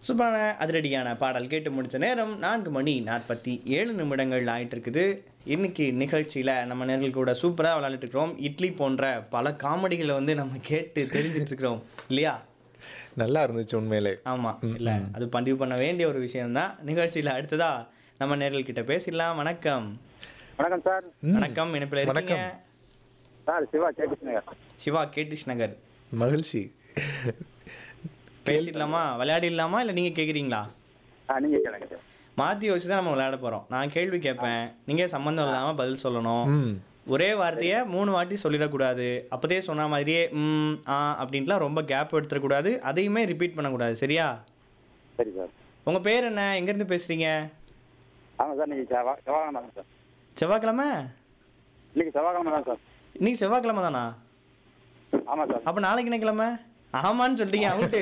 சூப்பரான அதிரடியான பாடல் கேட்டு முடிச்ச நேரம் நான்கு மணி நாற்பத்தி ஏழு நிமிடங்கள் ஆயிட்டு இருக்குது இன்னைக்கு நிகழ்ச்சியில் நம்ம நேர்கள் கூட சூப்பராக விளையாண்டுட்டு இருக்கிறோம் இட்லி போன்ற பல காமெடிகளை வந்து நம்ம கேட்டு தெரிஞ்சிட்டு இருக்கிறோம் இல்லையா நல்லா இருந்துச்சு உண்மையிலே ஆமாம் இல்லை அது பதிவு பண்ண வேண்டிய ஒரு விஷயம்தான் நிகழ்ச்சியில் அடுத்ததா நம்ம நேர்கள் கிட்ட பேசிடலாம் வணக்கம் வணக்கம் சார் வணக்கம் இணைப்பில் இருக்கீங்க சார் சிவா கேபிஸ் நகர் சிவா கேடிஷ் நகர் மகிழ்ச்சி பேசிடலாமா விளையாடிடலாமா இல்லை நீங்கள் கேட்குறீங்களா ஆ நீங்கள் கேளுங்க சார் மாற்றி வச்சு தான் நம்ம விளையாட போகிறோம் நான் கேள்வி கேட்பேன் நீங்கள் சம்மந்தம் இல்லாமல் பதில் சொல்லணும் ம் ஒரே வார்த்தையை மூணு வாட்டி சொல்லிடக்கூடாது அப்போதே சொன்ன மாதிரியே ம் ஆ அப்படின்ட்டுலாம் ரொம்ப கேப் எடுத்துடக்கூடாது அதையுமே ரிப்பீட் பண்ணக்கூடாது சரியா சரி சார் உங்கள் பேர் என்ன எங்கேருந்து பேசுகிறீங்க ஆமாம் சார் நீங்கள் செவ்வா செவ்வாய்க்கிழமை தான் சார் செவ்வாய்க்கிழமை இன்னைக்கு செவ்வாய்க்கிழமை தான் சார் இன்னைக்கு செவ்வாய்க்கிழமை தானா ஆமாம் சார் அப்போ நாளைக்கு என்ன கிழமை ஆமான்னு சொல்லிட்டீங்க அவுட்டு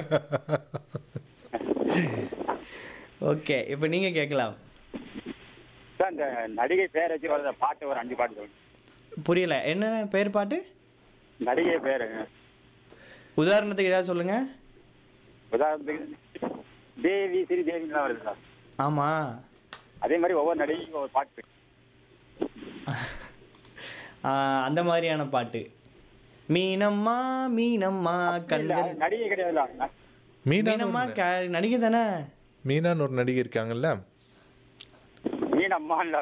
ஓகே இப்போ நீங்கள் கேட்கலாம் சார் இந்த நடிகை பேர் வச்சு வர பாட்டு ஒரு அஞ்சு பாட்டு சொல்லுங்க புரியல என்ன பேர் பாட்டு நடிகை பேர் உதாரணத்துக்கு ஏதாவது சொல்லுங்கள் உதாரணத்துக்கு தேவி ஸ்ரீ தேவிலாம் வருது சார் ஆமாம் அதே மாதிரி ஒவ்வொரு நடிகைக்கும் ஒவ்வொரு பாட்டு அந்த மாதிரியான பாட்டு மீனம்மா மீனம்மா இல்ல, கண்கள் நடிகை கிடையாதுல்ல மீனா மீனம்மா க நடிகை தானே மீனான்னு ஒரு நடிகை இருக்காங்கல்ல மீனம்மா இல்ல